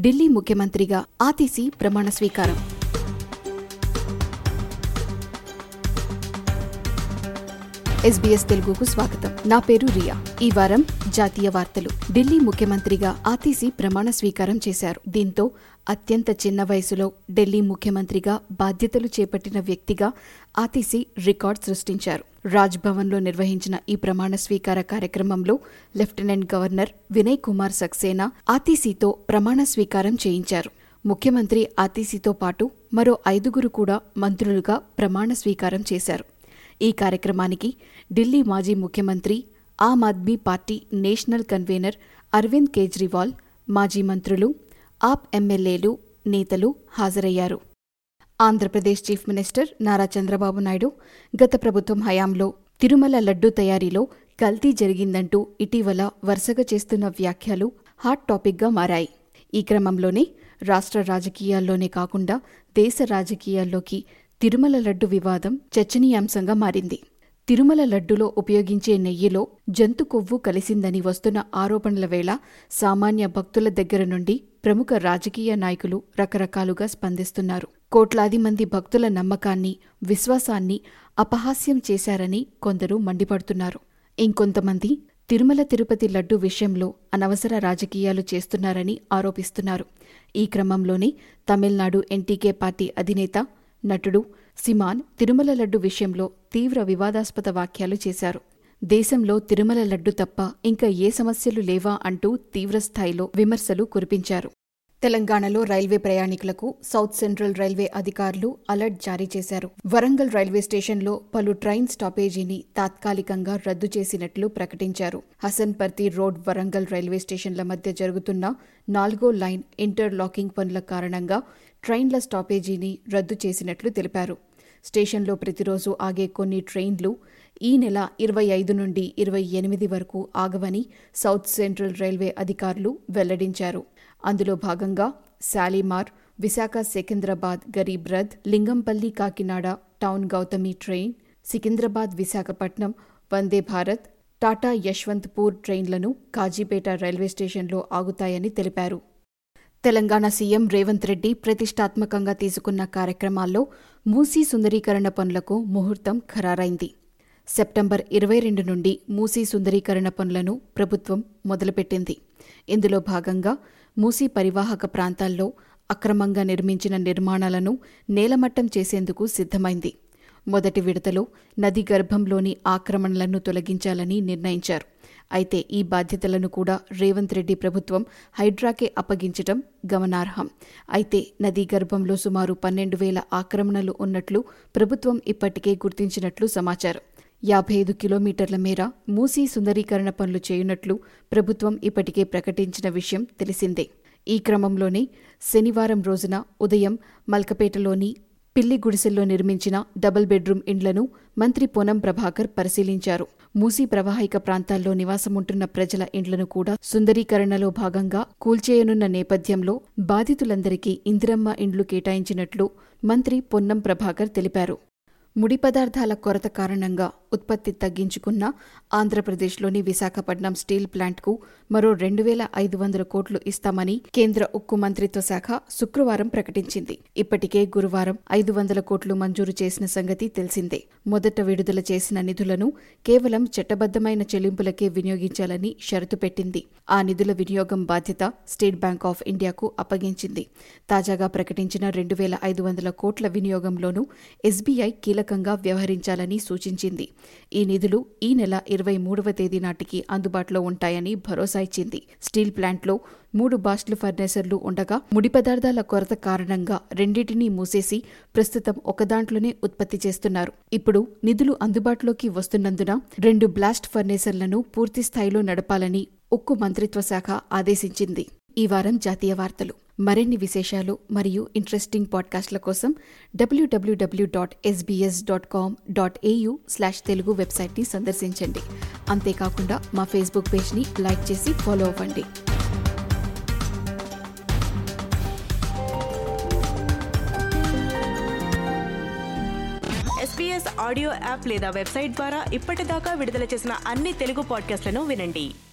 ఢిల్లీ ముఖ్యమంత్రిగా ఆతిసి ప్రమాణ స్వీకారం ఎస్బీఎస్ తెలుగుకు స్వాగతం నా పేరు రియా ఈ వారం జాతీయ వార్తలు ఢిల్లీ ముఖ్యమంత్రిగా ఆతిసి ప్రమాణ స్వీకారం చేశారు దీంతో అత్యంత చిన్న వయసులో ఢిల్లీ ముఖ్యమంత్రిగా బాధ్యతలు చేపట్టిన వ్యక్తిగా ఆతిసి రికార్డ్ సృష్టించారు రాజ్ భవన్లో నిర్వహించిన ఈ ప్రమాణ స్వీకార కార్యక్రమంలో లెఫ్టినెంట్ గవర్నర్ వినయ్ కుమార్ సక్సేనా ఆతిసితో ప్రమాణ స్వీకారం చేయించారు ముఖ్యమంత్రి ఆతిసితో పాటు మరో ఐదుగురు కూడా మంత్రులుగా ప్రమాణ స్వీకారం చేశారు ఈ కార్యక్రమానికి ఢిల్లీ మాజీ ముఖ్యమంత్రి Aam Aadmi party national convener Arvind Kejriwal మాజీ మంత్రులు ఆప్ ఎమ్మెల్యేలు నేతలు హాజరయ్యారు ఆంధ్రప్రదేశ్ చీఫ్ మినిస్టర్ నారా చంద్రబాబు నాయుడు గత ప్రభుత్వం హయాంలో తిరుమల లడ్డూ తయారీలో కల్తీ జరిగిందంటూ ఇటీవల వరుసగా చేస్తున్న వ్యాఖ్యలు హాట్ టాపిక్గా మారాయి ఈ క్రమంలోనే రాష్ట్ర రాజకీయాల్లోనే కాకుండా దేశ రాజకీయాల్లోకి తిరుమల లడ్డు వివాదం చర్చనీయాంశంగా మారింది తిరుమల లడ్డులో ఉపయోగించే నెయ్యిలో జంతు కొవ్వు కలిసిందని వస్తున్న ఆరోపణల వేళ సామాన్య భక్తుల దగ్గర నుండి ప్రముఖ రాజకీయ నాయకులు రకరకాలుగా స్పందిస్తున్నారు కోట్లాది మంది భక్తుల నమ్మకాన్ని విశ్వాసాన్ని అపహాస్యం చేశారని కొందరు మండిపడుతున్నారు ఇంకొంతమంది తిరుమల తిరుపతి లడ్డు విషయంలో అనవసర రాజకీయాలు చేస్తున్నారని ఆరోపిస్తున్నారు ఈ క్రమంలోనే తమిళనాడు ఎన్టీకే పార్టీ అధినేత నటుడు సిమాన్ తిరుమల లడ్డు విషయంలో తీవ్ర వివాదాస్పద వ్యాఖ్యలు చేశారు దేశంలో తిరుమల లడ్డు తప్ప ఇంకా ఏ సమస్యలు లేవా అంటూ తీవ్రస్థాయిలో విమర్శలు కురిపించారు తెలంగాణలో రైల్వే ప్రయాణికులకు సౌత్ సెంట్రల్ రైల్వే అధికారులు అలర్ట్ జారీ చేశారు వరంగల్ రైల్వే స్టేషన్లో పలు ట్రైన్ స్టాపేజీని తాత్కాలికంగా రద్దు చేసినట్లు ప్రకటించారు హసన్పర్తి రోడ్ వరంగల్ రైల్వే స్టేషన్ల మధ్య జరుగుతున్న నాలుగో లైన్ ఇంటర్ లాకింగ్ పనుల కారణంగా ట్రైన్ల స్టాపేజీని రద్దు చేసినట్లు తెలిపారు స్టేషన్లో ప్రతిరోజు ఆగే కొన్ని ట్రైన్లు ఈ నెల ఇరవై ఐదు నుండి ఇరవై ఎనిమిది వరకు ఆగవని సౌత్ సెంట్రల్ రైల్వే అధికారులు వెల్లడించారు అందులో భాగంగా శాలిమార్ విశాఖ సికింద్రాబాద్ గరీబ్ రథ్ లింగంపల్లి కాకినాడ టౌన్ గౌతమి ట్రైన్ సికింద్రాబాద్ విశాఖపట్నం వందే భారత్ టాటా యశ్వంత్పూర్ ట్రైన్లను కాజీపేట రైల్వే స్టేషన్లో ఆగుతాయని తెలిపారు తెలంగాణ సీఎం రేవంత్ రెడ్డి ప్రతిష్టాత్మకంగా తీసుకున్న కార్యక్రమాల్లో మూసీ సుందరీకరణ పనులకు ముహూర్తం ఖరారైంది సెప్టెంబర్ ఇరవై రెండు నుండి మూసీ సుందరీకరణ పనులను ప్రభుత్వం మొదలుపెట్టింది ఇందులో భాగంగా మూసీ పరివాహక ప్రాంతాల్లో అక్రమంగా నిర్మించిన నిర్మాణాలను నేలమట్టం చేసేందుకు సిద్ధమైంది మొదటి విడతలో నది గర్భంలోని ఆక్రమణలను తొలగించాలని నిర్ణయించారు అయితే ఈ బాధ్యతలను కూడా రేవంత్ రెడ్డి ప్రభుత్వం హైడ్రాకే అప్పగించటం గమనార్హం అయితే నదీ గర్భంలో సుమారు పన్నెండు వేల ఆక్రమణలు ఉన్నట్లు ప్రభుత్వం ఇప్పటికే గుర్తించినట్లు సమాచారం యాభై ఐదు కిలోమీటర్ల మేర మూసీ సుందరీకరణ పనులు చేయనున్నట్లు ప్రభుత్వం ఇప్పటికే ప్రకటించిన విషయం తెలిసిందే ఈ క్రమంలోనే శనివారం రోజున ఉదయం మల్కపేటలోని పిల్లి గుడిసెల్లో నిర్మించిన డబుల్ బెడ్రూమ్ ఇండ్లను మంత్రి పొనం ప్రభాకర్ పరిశీలించారు మూసీ ప్రవాహిక ప్రాంతాల్లో నివాసముంటున్న ప్రజల ఇండ్లను కూడా సుందరీకరణలో భాగంగా కూల్చేయనున్న నేపథ్యంలో బాధితులందరికీ ఇందిరమ్మ ఇండ్లు కేటాయించినట్లు మంత్రి పొన్నం ప్రభాకర్ తెలిపారు ముడి పదార్థాల కొరత కారణంగా ఉత్పత్తి తగ్గించుకున్న ఆంధ్రప్రదేశ్లోని విశాఖపట్నం స్టీల్ ప్లాంట్కు మరో రెండు వేల ఐదు వందల కోట్లు ఇస్తామని కేంద్ర ఉక్కు మంత్రిత్వ శాఖ శుక్రవారం ప్రకటించింది ఇప్పటికే గురువారం ఐదు వందల కోట్లు మంజూరు చేసిన సంగతి తెలిసిందే మొదట విడుదల చేసిన నిధులను కేవలం చట్టబద్దమైన చెల్లింపులకే వినియోగించాలని షరతు పెట్టింది ఆ నిధుల వినియోగం బాధ్యత స్టేట్ బ్యాంక్ ఆఫ్ ఇండియాకు అప్పగించింది తాజాగా ప్రకటించిన రెండు వేల ఐదు వందల కోట్ల వినియోగంలోనూ ఎస్బీఐ కీలకంగా వ్యవహరించాలని సూచించింది ఈ నిధులు ఈ నెల ఇరవై మూడవ తేదీ నాటికి అందుబాటులో ఉంటాయని భరోసా ఇచ్చింది స్టీల్ ప్లాంట్లో మూడు బాస్ట్లు ఫర్నేసర్లు ఉండగా ముడి పదార్థాల కొరత కారణంగా రెండింటినీ మూసేసి ప్రస్తుతం ఒకదాంట్లోనే ఉత్పత్తి చేస్తున్నారు ఇప్పుడు నిధులు అందుబాటులోకి వస్తున్నందున రెండు బ్లాస్ట్ ఫర్నేసర్లను పూర్తి స్థాయిలో నడపాలని ఉక్కు మంత్రిత్వ శాఖ ఆదేశించింది ఈ వారం జాతీయ వార్తలు మరిన్ని విశేషాలు మరియు ఇంట్రెస్టింగ్ పాడ్కాస్ట్ల కోసం W W W dot SBS dot com dot AU slash Telugu వెబ్సైట్ని సందర్శించండి అంతేకాకుండా మా ఫేస్బుక్ పేజ్ని లైక్ చేసి ఫాలో అవ్వండి ఎస్పీఎస్ ఆడియో యాప్ లేదా వెబ్సైట్ ద్వారా ఇప్పటిదాకా విడుదల చేసిన అన్ని తెలుగు పాడ్కాస్ట్లను వినండి